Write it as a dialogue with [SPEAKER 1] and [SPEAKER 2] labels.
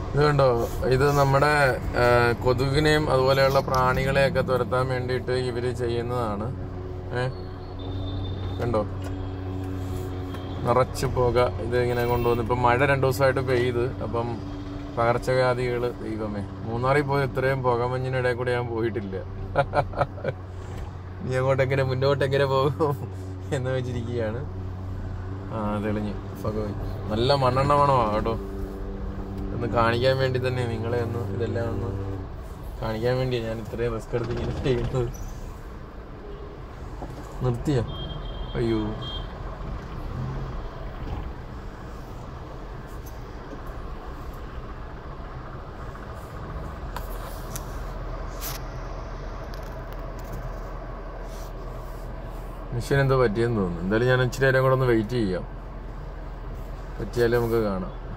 [SPEAKER 1] ഇത് കണ്ടോ ഇത് നമ്മുടെ ആ, കൊതുകിനെയും അതുപോലെയുള്ള പ്രാണികളെയൊക്കെ തുരത്താൻ വേണ്ടിയിട്ട് ഇവര് ചെയ്യുന്നതാണ് ഏ കണ്ടോ നിറച്ച് പുക ഇത് ഇങ്ങനെ കൊണ്ടുവന്ന് ഇപ്പം മഴ രണ്ടു ദിവസമായിട്ട് പെയ്ത് അപ്പം പകർച്ചവ്യാധികൾ ദൈവമേ മൂന്നാറിൽ പോയി ഇത്രയും പുകമഞ്ഞിനിടെ കൂടെ ഞാൻ പോയിട്ടില്ല നീ അങ്ങോട്ട് എങ്ങനെ മുന്നോട്ട് എങ്ങനെ പോകും എന്ന് വെച്ചിരിക്കുകയാണ് ആ തെളിഞ്ഞ് ഭഗവതി നല്ല മണ്ണെണ്ണ മണമാ കേട്ടോ ഒന്ന് കാണിക്കാൻ വേണ്ടി തന്നെ നിങ്ങളെ ഒന്ന് ഇതെല്ലാം ഒന്ന് കാണിക്കാൻ വേണ്ടിയാ ഞാൻ ഇത്രയും റിസ്ക് എടുത്ത് ഇങ്ങനെ ചെയ്യുന്നത് നിർത്തിയ അയ്യോ മെഷീൻ എന്തോ പറ്റിയെന്ന് തോന്നുന്നു എന്തായാലും ഞാൻ ഇച്ചിരി നേരം കൂടെ ഒന്ന് വെയിറ്റ് ചെയ്യാം പറ്റിയാലേ നമുക്ക് കാണാം